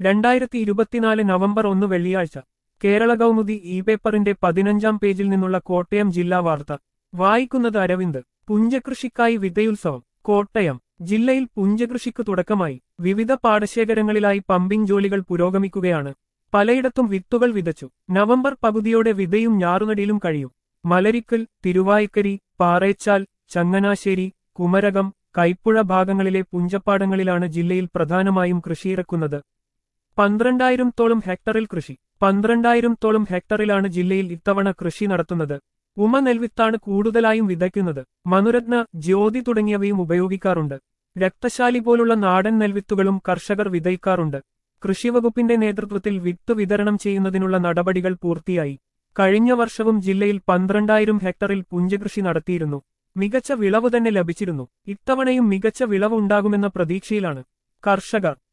രണ്ടായിരത്തി ഇരുപത്തിനാല് നവംബർ ഒന്ന് വെള്ളിയാഴ്ച കേരള കൗമുദി ഇ പേപ്പറിന്റെ പതിനഞ്ചാം പേജിൽ നിന്നുള്ള കോട്ടയം ജില്ലാ വാർത്ത വായിക്കുന്നത് അരവിന്ദ് പുഞ്ചകൃഷിക്കായി വിതയുത്സവം കോട്ടയം ജില്ലയിൽ പുഞ്ചകൃഷിക്ക് തുടക്കമായി വിവിധ പാടശേഖരങ്ങളിലായി പമ്പിംഗ് ജോലികൾ പുരോഗമിക്കുകയാണ് പലയിടത്തും വിത്തുകൾ വിതച്ചു നവംബർ പകുതിയോടെ വിതയും ഞാറുനടിയിലും കഴിയും മലരിക്കൽ തിരുവായിക്കരി പാറേച്ചാൽ ചങ്ങനാശ്ശേരി കുമരകം കൈപ്പുഴ ഭാഗങ്ങളിലെ പുഞ്ചപ്പാടങ്ങളിലാണ് ജില്ലയിൽ പ്രധാനമായും കൃഷിയിറക്കുന്നത് പന്ത്രണ്ടായിരത്തോളം ഹെക്ടറിൽ കൃഷി പന്ത്രണ്ടായിരത്തോളം ഹെക്ടറിലാണ് ജില്ലയിൽ ഇത്തവണ കൃഷി നടത്തുന്നത് ഉമ നെൽവിത്താണ് കൂടുതലായും വിതയ്ക്കുന്നത് മനുരത്ന ജ്യോതി തുടങ്ങിയവയും ഉപയോഗിക്കാറുണ്ട് രക്തശാലി പോലുള്ള നാടൻ നെൽവിത്തുകളും കർഷകർ വിതയ്ക്കാറുണ്ട് കൃഷിവകുപ്പിന്റെ നേതൃത്വത്തിൽ വിത്ത് വിതരണം ചെയ്യുന്നതിനുള്ള നടപടികൾ പൂർത്തിയായി കഴിഞ്ഞ വർഷവും ജില്ലയിൽ പന്ത്രണ്ടായിരം ഹെക്ടറിൽ പുഞ്ചകൃഷി നടത്തിയിരുന്നു മികച്ച വിളവ് തന്നെ ലഭിച്ചിരുന്നു ഇത്തവണയും മികച്ച വിളവ് ഉണ്ടാകുമെന്ന പ്രതീക്ഷയിലാണ് കർഷകർ